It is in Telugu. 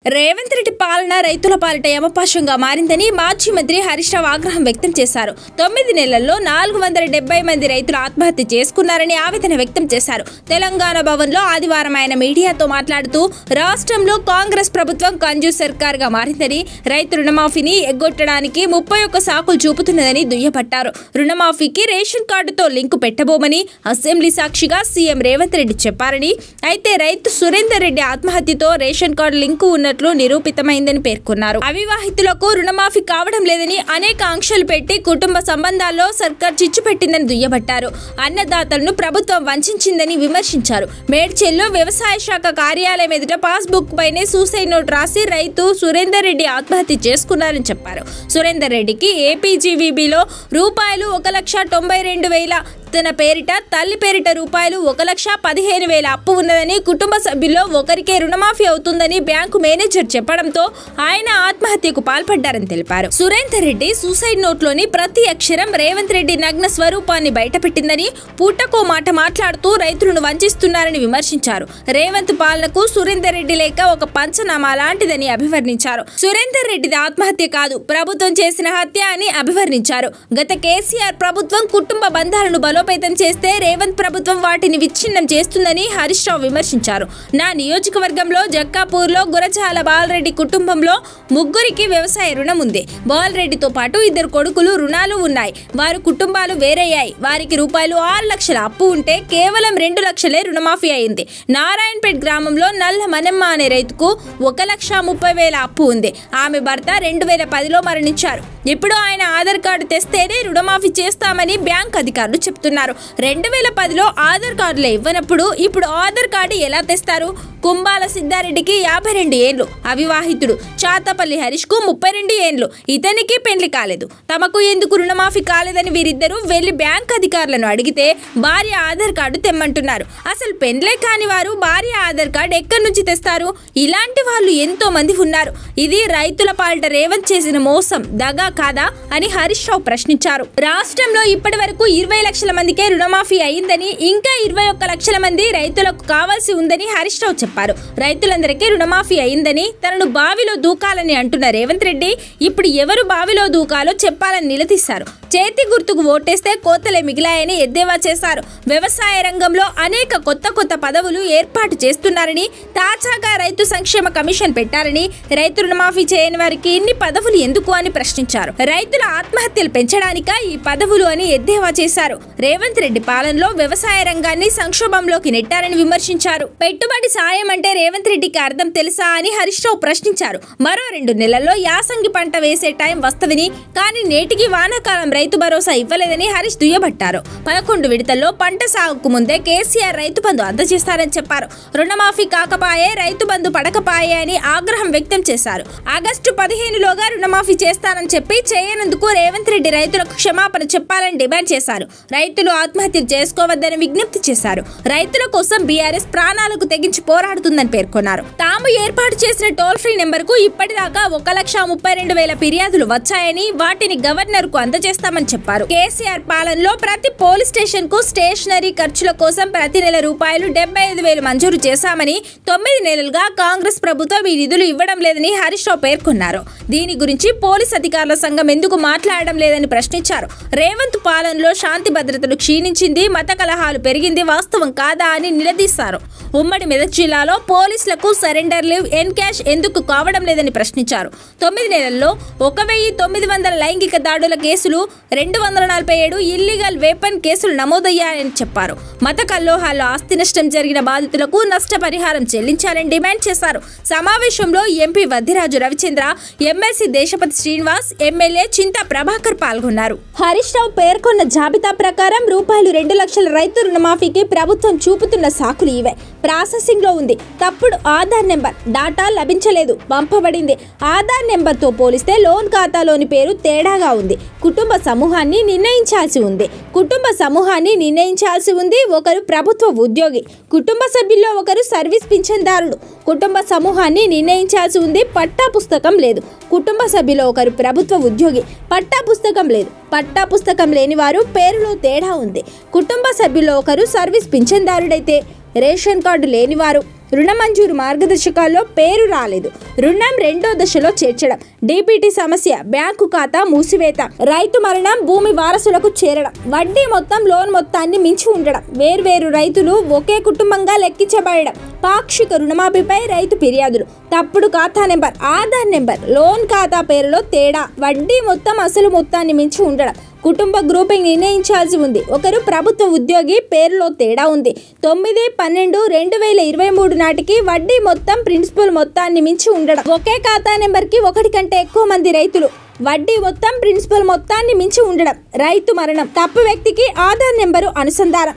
రేవంత్ రెడ్డి పాలన రైతుల పాలిట యమపాశంగా మారిందని మాజీ మంత్రి హరీష్ రావు ఆగ్రహం వ్యక్తం చేశారు తొమ్మిది నెలల్లో నాలుగు వందల డెబ్బై మంది రైతులు ఆత్మహత్య చేసుకున్నారని ఆవేదన వ్యక్తం చేశారు తెలంగాణ భవన్లో ఆదివారం ఆయన మీడియాతో మాట్లాడుతూ రాష్ట్రంలో కాంగ్రెస్ ప్రభుత్వం కంజూస్ సర్కార్గా మారిందని రైతు రుణమాఫీని ఎగ్గొట్టడానికి ముప్పై ఒక్క సాకులు చూపుతున్నదని దుయ్యబట్టారు రుణమాఫీకి రేషన్ కార్డుతో లింకు పెట్టబోమని అసెంబ్లీ సాక్షిగా సీఎం రేవంత్ రెడ్డి చెప్పారని అయితే రైతు సురేందర్ రెడ్డి ఆత్మహత్యతో రేషన్ కార్డు లింకు ఉన్నట్లు నిరూపితమైందని పేర్కొన్నారు అవివాహితులకు రుణమాఫీ కావడం లేదని అనేక ఆంక్షలు పెట్టి కుటుంబ సంబంధాల్లో సర్కార్ చిచ్చు పెట్టిందని దుయ్యబట్టారు అన్నదాతలను ప్రభుత్వం వంచిందని విమర్శించారు మేడ్చెల్లో వ్యవసాయ శాఖ కార్యాలయం ఎదుట పాస్బుక్ పైనే సూసైడ్ నోట్ రాసి రైతు సురేందర్ రెడ్డి ఆత్మహత్య చేసుకున్నారని చెప్పారు సురేందర్ రెడ్డికి ఏపీజీవీబీలో రూపాయలు ఒక లక్ష తొంభై రెండు వేల తన పేరిట తల్లి పేరిట రూపాయలు ఒక లక్ష పదిహేను వేల అప్పు ఉన్నదని కుటుంబ సభ్యుల్లో ఒకరికే రుణమాఫీ అవుతుందని బ్యాంకు మేనేజర్ చెప్పడంతో ఆయన ఆత్మహత్యకు పాల్పడ్డారని తెలిపారు సురేందర్ రెడ్డి సూసైడ్ నోట్లోని ప్రతి అక్షరం రేవంత్ రెడ్డి నగ్న స్వరూపాన్ని బయటపెట్టిందని పూటకో మాట మాట్లాడుతూ రైతులను వంచిస్తున్నారని విమర్శించారు రేవంత్ పాలనకు సురేందర్ రెడ్డి లేక ఒక పంచనామా లాంటిదని అభివర్ణించారు సురేందర్ రెడ్డిది ఆత్మహత్య కాదు ప్రభుత్వం చేసిన హత్య అని అభివర్ణించారు గత కేసీఆర్ ప్రభుత్వం కుటుంబ బంధాలను బలోపేతం చేస్తే రేవంత్ ప్రభుత్వం వాటిని విచ్ఛిన్నం చేస్తుందని హరీష్ రావు విమర్శించారు నా నియోజకవర్గంలో జక్కాపూర్లో గురజాల బాలరెడ్డి కుటుంబంలో ముగ్గురికి వ్యవసాయ రుణం ఉంది బాలరెడ్డితో పాటు ఇద్దరు కొడుకులు రుణాలు ఉన్నాయి వారి కుటుంబాలు వేరయ్యాయి వారికి రూపాయలు ఆరు లక్షల అప్పు ఉంటే కేవలం రెండు లక్షలే రుణమాఫీ అయింది నారాయణపేట్ గ్రామంలో నల్ల మనమ్మ అనే రైతుకు ఒక లక్ష ముప్పై వేల అప్పు ఉంది ఆమె భర్త రెండు వేల పదిలో మరణించారు ఇప్పుడు ఆయన ఆధార్ కార్డు తెస్తేనే రుణమాఫీ చేస్తామని బ్యాంక్ అధికారులు చెప్తున్నారు రెండు వేల పదిలో ఆధార్ కార్డులు ఇవ్వనప్పుడు ఇప్పుడు ఆధార్ కార్డు ఎలా తెస్తారు కుంబాల సిద్ధారెడ్డికి యాభై రెండు ఏండ్లు అవివాహితుడు చాతపల్లి హరీష్ కు ముప్పై రెండు ఏండ్లు ఇతనికి పెళ్లి కాలేదు తమకు ఎందుకు రుణమాఫీ కాలేదని వీరిద్దరూ వెళ్లి బ్యాంక్ అధికారులను అడిగితే భార్య ఆధార్ కార్డు తెమ్మంటున్నారు అసలు పెళ్లే కాని వారు భార్య ఆధార్ కార్డు ఎక్కడి నుంచి తెస్తారు ఇలాంటి వాళ్ళు ఎంతో మంది ఉన్నారు ఇది రైతుల పాలిట రేవంత్ చేసిన మోసం దగా కాదా అని హరీష్ రావు ప్రశ్నించారు రాష్ట్రంలో ఇప్పటి వరకు ఇరవై లక్షల మందికే రుణమాఫీ అయిందని ఇంకా ఇరవై ఒక్క లక్షల మంది రైతులకు కావాల్సి ఉందని హరీష్ రావు చెప్పారు రైతులందరికీ రుణమాఫీ అయిందని తనను బావిలో దూకాలని అంటున్న రేవంత్ రెడ్డి ఇప్పుడు ఎవరు బావిలో దూకాలో చెప్పాలని నిలదీశారు చేతి గుర్తుకు ఓటేస్తే కోతలే మిగిలాయని ఎద్దేవా చేశారు వ్యవసాయ రంగంలో అనేక కొత్త కొత్త పదవులు ఏర్పాటు చేస్తున్నారని తాజాగా రైతు సంక్షేమ కమిషన్ పెట్టారని రైతు రుణమాఫీ చేయని వారికి ఇన్ని పదవులు ఎందుకు అని ప్రశ్నించారు రైతుల ఆత్మహత్యలు పెంచడానిక ఈ పదవులు అని ఎద్దేవా చేశారు రేవంత్ రెడ్డి పాలనలో వ్యవసాయ రంగాన్ని సంక్షోభంలోకి నెట్టారని విమర్శించారు పెట్టుబడి సాయం అంటే రేవంత్ రెడ్డికి అర్థం తెలుసా అని హరీష్ రావు ప్రశ్నించారు మరో రెండు నెలల్లో యాసంగి పంట వేసే టైం వస్తదని కానీ నేటికి వానాకాలం రైతు భరోసా ఇవ్వలేదని హరీష్ దుయ్యబట్టారు పదకొండు విడతల్లో పంట సాగుకు ముందే కేసీఆర్ రైతు బంధు అందజేస్తారని చెప్పారు రుణమాఫీ కాకపాయే రైతు బంధు పడకపాయే అని ఆగ్రహం వ్యక్తం చేశారు ఆగస్టు పదిహేనులోగా రుణమాఫీ చేస్తానని చెప్పి చేయనందుకు రేవంత్ రెడ్డి రైతులకు క్షమాపణ చెప్పాలని డిమాండ్ చేశారు రైతులు ఆత్మహత్యలు చేసుకోవద్దని విజ్ఞప్తి చేశారు రైతుల కోసం బీఆర్ఎస్ ప్రాణాలకు తెగించి పోరాడుతుందని పేర్కొన్నారు తాము ఏర్పాటు చేసిన టోల్ ఫ్రీ నెంబర్ కు ఇప్పటిదాకా ఒక లక్ష ముప్పై రెండు వేల ఫిర్యాదులు వచ్చాయని వాటిని గవర్నర్ కు అందజేస్తామని చెప్పారు కేసీఆర్ పాలనలో ప్రతి పోలీస్ స్టేషన్ కు స్టేషనరీ ఖర్చుల కోసం ప్రతి నెల రూపాయలు డెబ్బై ఐదు వేలు మంజూరు చేశామని తొమ్మిది నెలలుగా కాంగ్రెస్ ప్రభుత్వం ఈ నిధులు ఇవ్వడం లేదని హరీష్ రావు పేర్కొన్నారు దీని గురించి పోలీస్ అధికారుల సంఘం ఎందుకు మాట్లాడడం లేదని ప్రశ్నించారు రేవంత్ పాలనలో శాంతి భద్రతలు క్షీణించింది మత కలహాలు పెరిగింది వాస్తవం కాదా అని నిలదీశారు ఉమ్మడి మెదక్ జిల్లాలో పోలీసులకు సరెండర్ లీవ్ ఎన్ క్యాష్ ఎందుకు కావడం లేదని ప్రశ్నించారు తొమ్మిది నెలల్లో ఒక వెయ్యి తొమ్మిది వందల లైంగిక దాడుల కేసులు రెండు వందల నలభై ఏడు ఇల్లీగల్ వేపన్ కేసులు నమోదయ్యాయని చెప్పారు మత కల్లోహాల్లో ఆస్తి నష్టం జరిగిన బాధితులకు నష్టపరిహారం చెల్లించాలని డిమాండ్ చేశారు సమావేశంలో MP Vaddiraju Ravichandra MLC Deshapathi Srinivas MLA Chinta Prabhakar పాల్గొన్నారు హరీష్ రావు పేర్కొన్న జాబితా ప్రకారం రూపాయలు రెండు లక్షల రైతు రుణమాఫీకి ప్రభుత్వం చూపుతున్న సాకులు ఇవే ప్రాసెసింగ్ లో ఉంది తప్పుడు ఆధార్ నెంబర్ డాటా లభించలేదు పంపబడింది ఆధార్ నెంబర్తో పోలిస్తే లోన్ ఖాతాలోని పేరు తేడాగా ఉంది కుటుంబ సమూహాన్ని నిర్ణయించాల్సి ఉంది కుటుంబ సమూహాన్ని నిర్ణయించాల్సి ఉంది ఒకరు ప్రభుత్వ ఉద్యోగి కుటుంబ సభ్యుల్లో ఒకరు సర్వీస్ పింఛన్దారుడు కుటుంబ సమూహాన్ని నిర్ణయించాల్సి ఉంది పట్టా పుస్తకం లేదు కుటుంబ సభ్యులో ఒకరు ప్రభుత్వ ఉద్యోగి పట్టా పుస్తకం లేదు పట్టా పుస్తకం లేని వారు పేరులో తేడా ఉంది కుటుంబ సభ్యుల్లో ఒకరు సర్వీస్ పింఛన్దారుడైతే రేషన్ కార్డు లేనివారు రుణ మంజూరు మార్గదర్శకాల్లో పేరు రాలేదు రుణం రెండో దశలో చేర్చడం డీబీటీ సమస్య బ్యాంకు ఖాతా మూసివేత రైతు మరణం భూమి వారసులకు చేరడం వడ్డీ మొత్తం లోన్ మొత్తాన్ని మించి ఉండడం వేర్వేరు రైతులు ఒకే కుటుంబంగా లెక్కించబడడం పాక్షిక రుణమాఫీపై రైతు ఫిర్యాదులు తప్పుడు ఖాతా నెంబర్ ఆధార్ నెంబర్ లోన్ ఖాతా పేరులో తేడా వడ్డీ మొత్తం అసలు మొత్తాన్ని మించి ఉండడం కుటుంబ గ్రూపింగ్ నిర్ణయించాల్సి ఉంది ఒకరు ప్రభుత్వ ఉద్యోగి పేరులో తేడా ఉంది తొమ్మిది పన్నెండు రెండు వేల ఇరవై మూడు నాటికి వడ్డీ మొత్తం ప్రిన్సిపల్ మొత్తాన్ని మించి ఉండడం ఒకే ఖాతా నెంబర్కి ఒకటి కంటే ఎక్కువ మంది రైతులు వడ్డీ మొత్తం ప్రిన్సిపల్ మొత్తాన్ని మించి ఉండడం రైతు మరణం తప్పు వ్యక్తికి ఆధార్ నెంబరు అనుసంధానం